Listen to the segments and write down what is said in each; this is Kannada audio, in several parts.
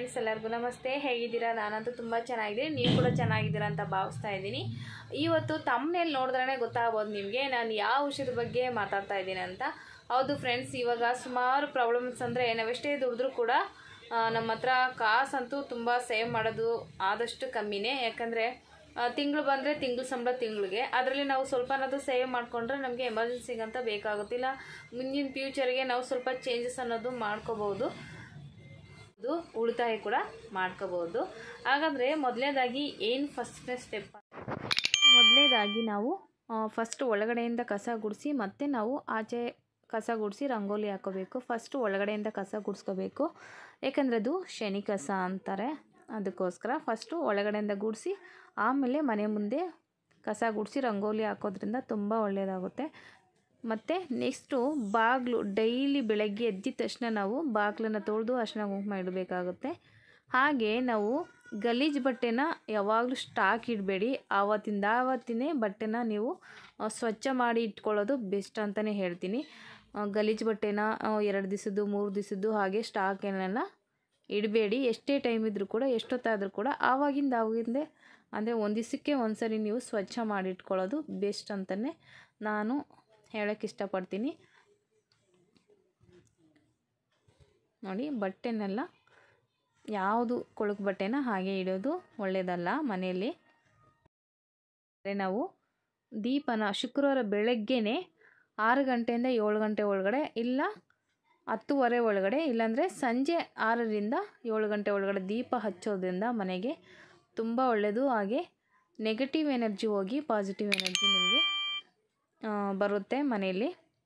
ಫ್ರೆಂಡ್ಸ್ ಎಲ್ಲರಿಗೂ ನಮಸ್ತೆ ಹೇಗಿದ್ದೀರಾ ನಾನಂತೂ ತುಂಬ ಚೆನ್ನಾಗಿದ್ದೀನಿ ನೀವು ಕೂಡ ಚೆನ್ನಾಗಿದ್ದೀರಾ ಅಂತ ಭಾವಿಸ್ತಾ ಇದ್ದೀನಿ ಇವತ್ತು ತಮ್ಮನೇಲಿ ನೋಡಿದ್ರೇ ಗೊತ್ತಾಗ್ಬೋದು ನಿಮಗೆ ನಾನು ಯಾವ ವಿಷಯದ ಬಗ್ಗೆ ಮಾತಾಡ್ತಾ ಇದ್ದೀನಿ ಅಂತ ಹೌದು ಫ್ರೆಂಡ್ಸ್ ಇವಾಗ ಸುಮಾರು ಪ್ರಾಬ್ಲಮ್ಸ್ ಅಂದರೆ ನಾವೆಷ್ಟೇ ದುಡಿದ್ರೂ ಕೂಡ ಆ, ನಮ್ಮ ಹತ್ರ ಕಾಸಂತೂ ತುಂಬ ಸೇವ್ ಮಾಡೋದು ಆದಷ್ಟು ಕಮ್ಮಿನೇ ಯಾಕಂದರೆ ತಿಂಗಳು ಬಂದರೆ ತಿಂಗಳು ಸಂಬಳ ತಿಂಗಳಿಗೆ ಅದರಲ್ಲಿ ನಾವು ಸ್ವಲ್ಪನಾದರೂ ಸೇವ್ ಮಾಡಿಕೊಂಡ್ರೆ ನಮಗೆ ಎಮರ್ಜೆನ್ಸಿಗಂತ ಬೇಕಾಗುತ್ತಿಲ್ಲ ಮುಂದಿನ ಫ್ಯೂಚರ್ಗೆ ನಾವು ಸ್ವಲ್ಪ ಚೇಂಜಸ್ ಅನ್ನೋದು ಮಾಡ್ಕೋಬೋದು ಅದು ಉಳಿತಾಯ ಕೂಡ ಮಾಡ್ಕೋಬೋದು ಹಾಗಾದರೆ ಮೊದಲನೇದಾಗಿ ಏನು ಫಸ್ಟ್ನೇ ಸ್ಟೆಪ್ ಮೊದಲನೇದಾಗಿ ನಾವು ಫಸ್ಟ್ ಒಳಗಡೆಯಿಂದ ಕಸ ಗುಡಿಸಿ ಮತ್ತೆ ನಾವು ಆಚೆ ಕಸ ಗುಡಿಸಿ ರಂಗೋಲಿ ಹಾಕೋಬೇಕು ಫಸ್ಟು ಒಳಗಡೆಯಿಂದ ಕಸ ಗುಡಿಸ್ಕೋಬೇಕು ಯಾಕಂದರೆ ಅದು ಶನಿ ಕಸ ಅಂತಾರೆ ಅದಕ್ಕೋಸ್ಕರ ಫಸ್ಟು ಒಳಗಡೆಯಿಂದ ಗುಡಿಸಿ ಆಮೇಲೆ ಮನೆ ಮುಂದೆ ಕಸ ಗುಡಿಸಿ ರಂಗೋಲಿ ಹಾಕೋದ್ರಿಂದ ತುಂಬ ಒಳ್ಳೆಯದಾಗುತ್ತೆ ಮತ್ತು ನೆಕ್ಸ್ಟು ಬಾಗಿಲು ಡೈಲಿ ಬೆಳಗ್ಗೆ ಎದ್ದಿದ ತಕ್ಷಣ ನಾವು ಬಾಗಿಲನ್ನ ತೊಳೆದು ಅರ್ಶಿನ ಕುಂಕುಮ ಇಡಬೇಕಾಗುತ್ತೆ ಹಾಗೆ ನಾವು ಗಲೀಜು ಬಟ್ಟೆನ ಯಾವಾಗಲೂ ಸ್ಟಾಕ್ ಇಡಬೇಡಿ ಆವತ್ತಿಂದ ಆವತ್ತಿನೇ ಬಟ್ಟೆನ ನೀವು ಆ, ಸ್ವಚ್ಛ ಮಾಡಿ ಇಟ್ಕೊಳ್ಳೋದು ಬೆಸ್ಟ್ ಅಂತಲೇ ಹೇಳ್ತೀನಿ ಆ, ಗಲೀಜು ಬಟ್ಟೆನ ಆ, ಎರಡು ದಿವಸದ್ದು ಮೂರು ದಿವಸದ್ದು ಹಾಗೆ ಸ್ಟಾಕನ್ನೆಲ್ಲ ಇಡಬೇಡಿ ಎಷ್ಟೇ ಟೈಮ್ ಇದ್ದರೂ ಕೂಡ ಎಷ್ಟೊತ್ತಾದರೂ ಕೂಡ ಆವಾಗಿಂದ ಆವಾಗಿಂದೇ ಅಂದರೆ ಒಂದು ದಿವಸಕ್ಕೆ ಒಂದು ಸರಿ ನೀವು ಸ್ವಚ್ಛ ಮಾಡಿ ಇಟ್ಕೊಳ್ಳೋದು ಬೆಸ್ಟ್ ಅಂತಲೇ ನಾನು ಹೇಳೋಕ್ಕೆ ಇಷ್ಟಪಡ್ತೀನಿ ನೋಡಿ ಬಟ್ಟೆನೆಲ್ಲ ಯಾವುದು ಕೊಳಕು ಬಟ್ಟೆನ ಹಾಗೆ ಇಡೋದು ಒಳ್ಳೆಯದಲ್ಲ ಮನೆಯಲ್ಲಿ ಅಂದರೆ ನಾವು ದೀಪನ ಶುಕ್ರವಾರ ಬೆಳಗ್ಗೆನೇ ಆರು ಗಂಟೆಯಿಂದ ಏಳು ಗಂಟೆ ಒಳಗಡೆ ಇಲ್ಲ ಹತ್ತುವರೆ ಒಳಗಡೆ ಇಲ್ಲಾಂದರೆ ಸಂಜೆ ಆರರಿಂದ ಏಳು ಗಂಟೆ ಒಳಗಡೆ ದೀಪ ಹಚ್ಚೋದ್ರಿಂದ ಮನೆಗೆ ತುಂಬ ಒಳ್ಳೆಯದು ಹಾಗೆ ನೆಗೆಟಿವ್ ಎನರ್ಜಿ ಹೋಗಿ ಪಾಸಿಟಿವ್ ಎನರ್ಜಿ ನಿಮಗೆ ಆ, ಬರುತ್ತೆ ಮನೆಯಲ್ಲಿ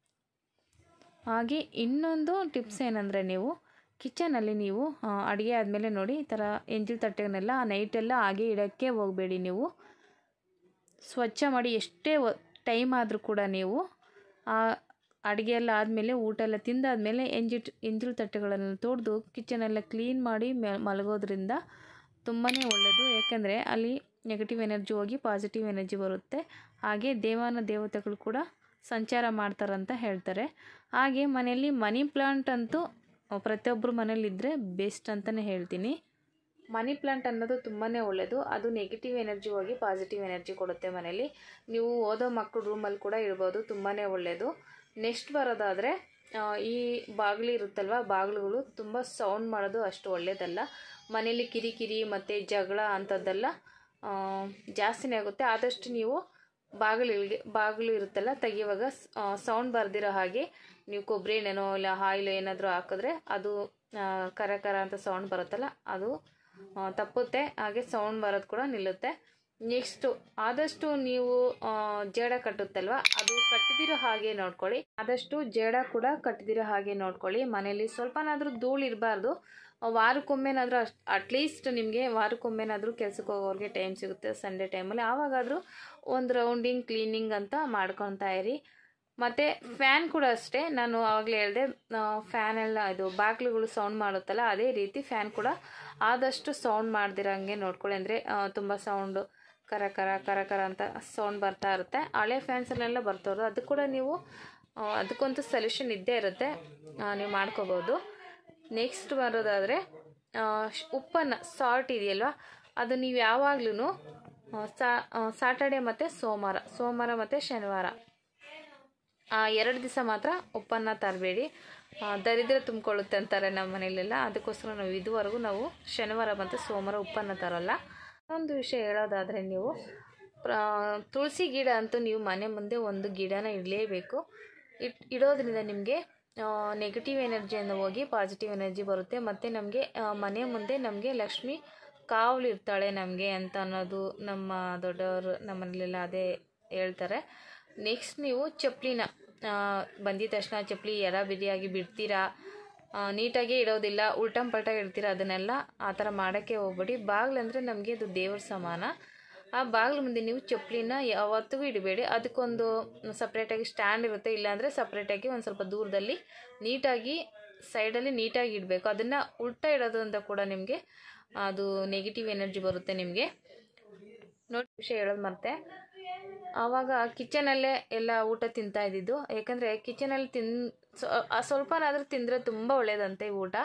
ಹಾಗೆ ಇನ್ನೊಂದು ಟಿಪ್ಸ್ ಏನಂದರೆ ನೀವು ಕಿಚನಲ್ಲಿ ನೀವು ಆ, ಅಡುಗೆ ಆದಮೇಲೆ ನೋಡಿ ಈ ಥರ ಎಂಜಿಲ್ ತಟ್ಟೆನೆಲ್ಲ ನೈಟೆಲ್ಲ ಹಾಗೆ ಇಡೋಕ್ಕೆ ಹೋಗಬೇಡಿ ನೀವು ಸ್ವಚ್ಛ ಮಾಡಿ ಎಷ್ಟೇ ಟೈಮ್ ಆದರೂ ಕೂಡ ನೀವು ಆ ಅಡುಗೆ ಎಲ್ಲ ಆದಮೇಲೆ ಊಟ ಎಲ್ಲ ತಿಂದಾದಮೇಲೆ ಎಂಜಿಟ್ ಎಂಜಿಲ್ ತಟ್ಟೆಗಳನ್ನು ತೊಳೆದು ಕಿಚನೆಲ್ಲ ಕ್ಲೀನ್ ಮಾಡಿ ಮೆ ಮಲಗೋದ್ರಿಂದ ತುಂಬಾ ಒಳ್ಳೆಯದು ಯಾಕೆಂದರೆ ಅಲ್ಲಿ ನೆಗೆಟಿವ್ ಎನರ್ಜಿ ಹೋಗಿ ಪಾಸಿಟಿವ್ ಎನರ್ಜಿ ಬರುತ್ತೆ ಹಾಗೆ ದೇವಾನ ದೇವತೆಗಳು ಕೂಡ ಸಂಚಾರ ಮಾಡ್ತಾರಂತ ಹೇಳ್ತಾರೆ ಹಾಗೆ ಮನೆಯಲ್ಲಿ ಮನಿ ಪ್ಲಾಂಟ್ ಅಂತೂ ಪ್ರತಿಯೊಬ್ಬರು ಮನೇಲಿದ್ದರೆ ಬೆಸ್ಟ್ ಅಂತಲೇ ಹೇಳ್ತೀನಿ ಮನಿ ಪ್ಲಾಂಟ್ ಅನ್ನೋದು ತುಂಬಾ ಒಳ್ಳೆಯದು ಅದು ನೆಗೆಟಿವ್ ಎನರ್ಜಿ ಹೋಗಿ ಪಾಸಿಟಿವ್ ಎನರ್ಜಿ ಕೊಡುತ್ತೆ ಮನೇಲಿ ನೀವು ಓದೋ ಮಕ್ಕಳು ರೂಮಲ್ಲಿ ಕೂಡ ಇರ್ಬೋದು ತುಂಬಾ ಒಳ್ಳೆಯದು ನೆಕ್ಸ್ಟ್ ಬರೋದಾದರೆ ಈ ಬಾಗಿಲು ಇರುತ್ತಲ್ವ ಬಾಗಿಲುಗಳು ತುಂಬ ಸೌಂಡ್ ಮಾಡೋದು ಅಷ್ಟು ಒಳ್ಳೆಯದಲ್ಲ ಮನೇಲಿ ಕಿರಿಕಿರಿ ಮತ್ತು ಜಗಳ ಅಂಥದ್ದೆಲ್ಲ ಆ, ಜಾಸ್ತಿನೇ ಆಗುತ್ತೆ ಆದಷ್ಟು ನೀವು ಬಾಗಿಲಿಗೆ ಬಾಗಿಲು ಇರುತ್ತಲ್ಲ ತೆಗಿಯುವಾಗ ಸೌಂಡ್ ಬರ್ದಿರೋ ಹಾಗೆ ನೀವು ಕೊಬ್ಬರಿ ಎಣ್ಣೆನೋ ಇಲ್ಲ ಆಯಿಲ್ ಏನಾದರೂ ಹಾಕಿದ್ರೆ ಅದು ಆ, ಕರ ಕರ ಅಂತ ಸೌಂಡ್ ಬರುತ್ತಲ್ಲ ಅದು ಆ, ತಪ್ಪುತ್ತೆ ಹಾಗೆ ಸೌಂಡ್ ಬರೋದು ಕೂಡ ನಿಲ್ಲುತ್ತೆ ನೆಕ್ಸ್ಟು ಆದಷ್ಟು ನೀವು ಆ, ಜೇಡ ಕಟ್ಟುತ್ತಲ್ವ ಅದು ಕಟ್ಟದಿರೋ ಹಾಗೆ ನೋಡ್ಕೊಳ್ಳಿ ಆದಷ್ಟು ಜೇಡ ಕೂಡ ಕಟ್ಟದಿರೋ ಹಾಗೆ ನೋಡ್ಕೊಳ್ಳಿ ಮನೇಲಿ ಸ್ವಲ್ಪನಾದರೂ ಧೂಳು ಇರಬಾರ್ದು ವಾರಕ್ಕೊಮ್ಮೆನಾದರೂ ಅಷ್ಟು ಅಟ್ಲೀಸ್ಟ್ ನಿಮಗೆ ವಾರಕ್ಕೊಮ್ಮೆನಾದರೂ ಕೆಲ್ಸಕ್ಕೆ ಹೋಗೋರಿಗೆ ಟೈಮ್ ಸಿಗುತ್ತೆ ಸಂಡೇ ಟೈಮಲ್ಲಿ ಆವಾಗಾದರೂ ಒಂದು ರೌಂಡಿಂಗ್ ಕ್ಲೀನಿಂಗ್ ಅಂತ ಮಾಡ್ಕೊತಾ ಇರಿ ಮತ್ತು ಫ್ಯಾನ್ ಕೂಡ ಅಷ್ಟೇ ನಾನು ಆವಾಗಲೇ ಹೇಳಿದೆ ಫ್ಯಾನ್ ಎಲ್ಲ ಇದು ಬಾಗಿಲುಗಳು ಸೌಂಡ್ ಮಾಡುತ್ತಲ್ಲ ಅದೇ ರೀತಿ ಫ್ಯಾನ್ ಕೂಡ ಆದಷ್ಟು ಸೌಂಡ್ ಮಾಡ್ದಿರಂಗೆ ನೋಡ್ಕೊಳ್ಳಿ ಅಂದರೆ ತುಂಬ ಸೌಂಡು ಕರ ಕರ ಕರ ಕರ ಅಂತ ಸೌಂಡ್ ಬರ್ತಾ ಇರುತ್ತೆ ಹಳೆ ಫ್ಯಾನ್ಸಲ್ಲೆಲ್ಲ ಬರ್ತವ್ರು ಅದು ಕೂಡ ನೀವು ಆ, ಅದಕ್ಕಂತೂ ಸೊಲ್ಯೂಷನ್ ಇದ್ದೇ ಇರುತ್ತೆ ಆ, ನೀವು ಮಾಡ್ಕೋಬೋದು ನೆಕ್ಸ್ಟ್ ಬರೋದಾದರೆ ಉಪ್ಪನ್ನು ಸಾಲ್ಟ್ ಇದೆಯಲ್ವ ಅದು ನೀವು ಯಾವಾಗ್ಲೂ ಸಾಟರ್ಡೆ ಮತ್ತು ಸೋಮವಾರ ಸೋಮವಾರ ಮತ್ತು ಶನಿವಾರ ಆ ಎರಡು ದಿವಸ ಮಾತ್ರ ಉಪ್ಪನ್ನು ತರಬೇಡಿ ದರಿದ್ರ ತುಂಬಿಕೊಳ್ಳುತ್ತೆ ಅಂತಾರೆ ನಮ್ಮ ಮನೇಲೆಲ್ಲ ಅದಕ್ಕೋಸ್ಕರ ನಾವು ಇದುವರೆಗೂ ನಾವು ಶನಿವಾರ ಮತ್ತು ಸೋಮವಾರ ಉಪ್ಪನ್ನು ತರೋಲ್ಲ ಒಂದು ವಿಷಯ ಹೇಳೋದಾದರೆ ನೀವು ಪ್ರ- ತುಳಸಿ ಗಿಡ ಅಂತೂ ನೀವು ಮನೆ ಮುಂದೆ ಒಂದು ಗಿಡನ ಇಡಲೇಬೇಕು ಇಟ್ ಇಡೋದ್ರಿಂದ ನಿಮಗೆ ನೆಗೆಟಿವ್ ಎನರ್ಜಿಯಿಂದ ಹೋಗಿ ಪಾಸಿಟಿವ್ ಎನರ್ಜಿ ಬರುತ್ತೆ ಮತ್ತು ನಮಗೆ ಮನೆ ಮುಂದೆ ನಮಗೆ ಲಕ್ಷ್ಮಿ ಕಾವಲು ಇರ್ತಾಳೆ ನಮಗೆ ಅಂತ ಅನ್ನೋದು ನಮ್ಮ ದೊಡ್ಡವರು ನಮ್ಮ ಮನೇಲೆಲ್ಲ ಅದೇ ಹೇಳ್ತಾರೆ ನೆಕ್ಸ್ಟ್ ನೀವು ಚಪ್ಪಲಿನ ಬಂದಿದ ತಕ್ಷಣ ಚಪ್ಪಲಿ ಎರ ಬಿರಿಯಾಗಿ ಬಿಡ್ತೀರಾ ಆ, ನೀಟಾಗಿ ಇಡೋದಿಲ್ಲ ಉಲ್ಟಂ ಪಲ್ಟ ಇಡ್ತೀರಾ ಅದನ್ನೆಲ್ಲ ಆ ಥರ ಮಾಡೋಕ್ಕೆ ಹೋಗ್ಬೇಡಿ ಬಾಗಿಲಂದರೆ ನಮಗೆ ಅದು ದೇವ್ರ ಸಮಾನ ಆ ಬಾಗಿಲು ಮುಂದೆ ನೀವು ಚಪ್ಪಲಿನ ಯಾವತ್ತಿಗೂ ಇಡಬೇಡಿ ಅದಕ್ಕೊಂದು ಸಪ್ರೇಟಾಗಿ ಸ್ಟ್ಯಾಂಡ್ ಇರುತ್ತೆ ಇಲ್ಲಾಂದರೆ ಸಪ್ರೇಟಾಗಿ ಒಂದು ಸ್ವಲ್ಪ ದೂರದಲ್ಲಿ ನೀಟಾಗಿ ಸೈಡಲ್ಲಿ ನೀಟಾಗಿ ಇಡಬೇಕು ಅದನ್ನು ಉಲ್ಟಾ ಇಡೋದ್ರಿಂದ ಕೂಡ ನಿಮಗೆ ಅದು ನೆಗೆಟಿವ್ ಎನರ್ಜಿ ಬರುತ್ತೆ ನಿಮಗೆ ನೋಡಿ ವಿಷಯ ಹೇಳೋದು ಮತ್ತೆ ಆವಾಗ ಕಿಚನಲ್ಲೇ ಎಲ್ಲ ಊಟ ತಿಂತಾ ಇದ್ದಿದ್ದು ಯಾಕಂದರೆ ಕಿಚನಲ್ಲಿ ತಿನ್ ಸ್ವಲ್ಪನಾದರೂ ತಿಂದರೆ ತುಂಬ ಒಳ್ಳೆಯದಂತೆ ಊಟ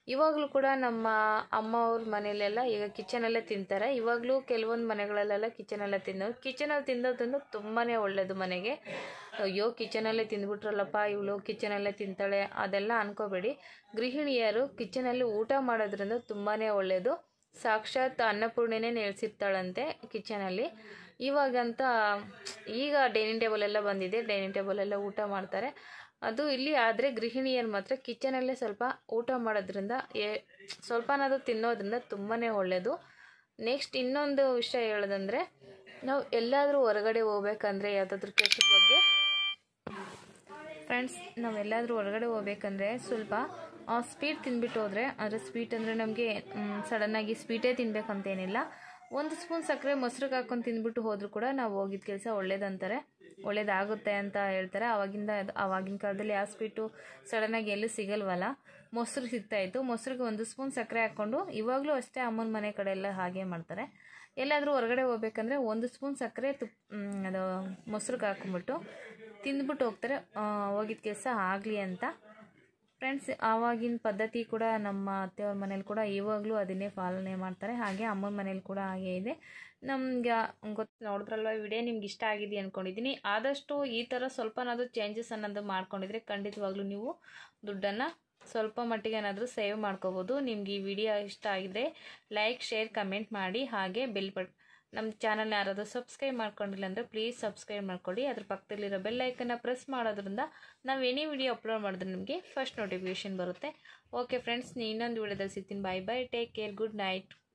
ಇವಾಗಲೂ ಕೂಡ ನಮ್ಮ ಅಮ್ಮ ಅವ್ರ ಮನೆಯಲ್ಲೆಲ್ಲ ಈಗ ಕಿಚನಲ್ಲೇ ತಿಂತಾರೆ ಇವಾಗಲೂ ಕೆಲವೊಂದು ಮನೆಗಳಲ್ಲೆಲ್ಲ ಕಿಚನಲ್ಲೇ ತಿನ್ನೋದು ಕಿಚನಲ್ಲಿ ತಿನ್ನೋದ್ರಿಂದ ತುಂಬಾ ಒಳ್ಳೆಯದು ಮನೆಗೆ ಅಯ್ಯೋ ಕಿಚನಲ್ಲೇ ತಿಂದ್ಬಿಟ್ರಲ್ಲಪ್ಪ ಇವಳು ಕಿಚನಲ್ಲೇ ತಿಂತಾಳೆ ಅದೆಲ್ಲ ಅನ್ಕೋಬೇಡಿ ಗೃಹಿಣಿಯರು ಕಿಚನಲ್ಲಿ ಊಟ ಮಾಡೋದ್ರಿಂದ ತುಂಬಾ ಒಳ್ಳೆಯದು ಸಾಕ್ಷಾತ್ ಅನ್ನಪೂರ್ಣೆನೇ ನೆಲೆಸಿರ್ತಾಳಂತೆ ಕಿಚನಲ್ಲಿ ಇವಾಗಂತ ಈಗ ಡೈನಿಂಗ್ ಟೇಬಲ್ ಎಲ್ಲ ಬಂದಿದೆ ಡೈನಿಂಗ್ ಟೇಬಲೆಲ್ಲ ಊಟ ಮಾಡ್ತಾರೆ ಅದು ಇಲ್ಲಿ ಆದರೆ ಗೃಹಿಣಿಯರು ಮಾತ್ರ ಕಿಚನಲ್ಲೇ ಸ್ವಲ್ಪ ಊಟ ಮಾಡೋದ್ರಿಂದ ಏ ಸ್ವಲ್ಪನಾದರೂ ತಿನ್ನೋದ್ರಿಂದ ತುಂಬಾ ಒಳ್ಳೆಯದು ನೆಕ್ಸ್ಟ್ ಇನ್ನೊಂದು ವಿಷಯ ಹೇಳೋದಂದರೆ ನಾವು ಎಲ್ಲಾದರೂ ಹೊರಗಡೆ ಹೋಗ್ಬೇಕಂದ್ರೆ ಯಾವುದಾದ್ರೂ ಕೆಲಸದ ಬಗ್ಗೆ ಫ್ರೆಂಡ್ಸ್ ನಾವೆಲ್ಲಾದರೂ ಹೊರಗಡೆ ಹೋಗ್ಬೇಕಂದ್ರೆ ಸ್ವಲ್ಪ ಸ್ವೀಟ್ ತಿಂದ್ಬಿಟ್ಟು ಹೋದರೆ ಅಂದರೆ ಸ್ವೀಟ್ ಅಂದರೆ ನಮಗೆ ಸಡನ್ನಾಗಿ ಸ್ವೀಟೇ ತಿನ್ಬೇಕಂತೇನಿಲ್ಲ ಒಂದು ಸ್ಪೂನ್ ಸಕ್ಕರೆ ಮೊಸರಿಗೆ ಹಾಕೊಂಡು ತಿಂದ್ಬಿಟ್ಟು ಹೋದರೂ ಕೂಡ ನಾವು ಹೋಗಿದ್ದ ಕೆಲಸ ಒಳ್ಳೇದಂತಾರೆ ಒಳ್ಳೇದಾಗುತ್ತೆ ಅಂತ ಹೇಳ್ತಾರೆ ಆವಾಗಿಂದ ಅದು ಆವಾಗಿನ ಕಾಲದಲ್ಲಿ ಯಾವ ಸ್ವೀಟು ಸಡನ್ನಾಗಿ ಎಲ್ಲೂ ಸಿಗಲ್ವಲ್ಲ ಮೊಸರು ಸಿಗ್ತಾಯಿತ್ತು ಮೊಸರಿಗೆ ಒಂದು ಸ್ಪೂನ್ ಸಕ್ಕರೆ ಹಾಕ್ಕೊಂಡು ಇವಾಗಲೂ ಅಷ್ಟೇ ಅಮ್ಮನ ಮನೆ ಕಡೆ ಎಲ್ಲ ಹಾಗೆ ಮಾಡ್ತಾರೆ ಎಲ್ಲಾದರೂ ಹೊರಗಡೆ ಹೋಗ್ಬೇಕಂದ್ರೆ ಒಂದು ಸ್ಪೂನ್ ಸಕ್ಕರೆ ತುಪ್ಪ ಅದು ಮೊಸರಿಗೆ ಹಾಕೊಂಬಿಟ್ಟು ತಿಂದ್ಬಿಟ್ಟು ಹೋಗ್ತಾರೆ ಹೋಗಿದ್ದ ಕೆಲಸ ಆಗಲಿ ಅಂತ ಫ್ರೆಂಡ್ಸ್ ಆವಾಗಿನ ಪದ್ಧತಿ ಕೂಡ ನಮ್ಮ ಅತ್ತೆಯವ್ರ ಮನೇಲಿ ಕೂಡ ಇವಾಗಲೂ ಅದನ್ನೇ ಪಾಲನೆ ಮಾಡ್ತಾರೆ ಹಾಗೆ ಅಮ್ಮನ ಮನೇಲಿ ಕೂಡ ಹಾಗೆ ಇದೆ ನಮ್ಗೆ ಗೊತ್ತು ನೋಡಿದ್ರಲ್ವ ವಿಡಿಯೋ ನಿಮ್ಗೆ ಇಷ್ಟ ಆಗಿದೆ ಅಂದ್ಕೊಂಡಿದ್ದೀನಿ ಆದಷ್ಟು ಈ ಥರ ಸ್ವಲ್ಪನಾದರೂ ಚೇಂಜಸ್ ಅನ್ನೋದು ಮಾಡ್ಕೊಂಡಿದ್ರೆ ಖಂಡಿತವಾಗ್ಲೂ ನೀವು ದುಡ್ಡನ್ನು ಸ್ವಲ್ಪ ಮಟ್ಟಿಗೆ ಏನಾದರೂ ಸೇವ್ ಮಾಡ್ಕೋಬೋದು ನಿಮ್ಗೆ ಈ ವಿಡಿಯೋ ಇಷ್ಟ ಆಗಿದ್ರೆ ಲೈಕ್ ಶೇರ್ ಕಮೆಂಟ್ ಮಾಡಿ ಹಾಗೆ ಬೆಲ್ ಬಟ್ ನಮ್ಮ ಚಾನಲ್ನ ಯಾರಾದರೂ ಸಬ್ಸ್ಕ್ರೈಬ್ ಮಾಡ್ಕೊಂಡಿಲ್ಲ ಅಂದರೆ ಪ್ಲೀಸ್ ಸಬ್ಸ್ಕ್ರೈಬ್ ಮಾಡ್ಕೊಳ್ಳಿ ಅದ್ರ ಪಕ್ಕದಲ್ಲಿರೋ ಬೆಲ್ ಐಕನ್ನ ಪ್ರೆಸ್ ಮಾಡೋದ್ರಿಂದ ನಾವು ಏನೇ ವಿಡಿಯೋ ಅಪ್ಲೋಡ್ ಮಾಡಿದ್ರೆ ನಿಮಗೆ ಫಸ್ಟ್ ನೋಟಿಫಿಕೇಷನ್ ಬರುತ್ತೆ ಓಕೆ ಫ್ರೆಂಡ್ಸ್ ಇನ್ನೊಂದು ವಿಡಿಯೋದಲ್ಲಿ ಸಿಗ್ತೀನಿ bye bye take care good night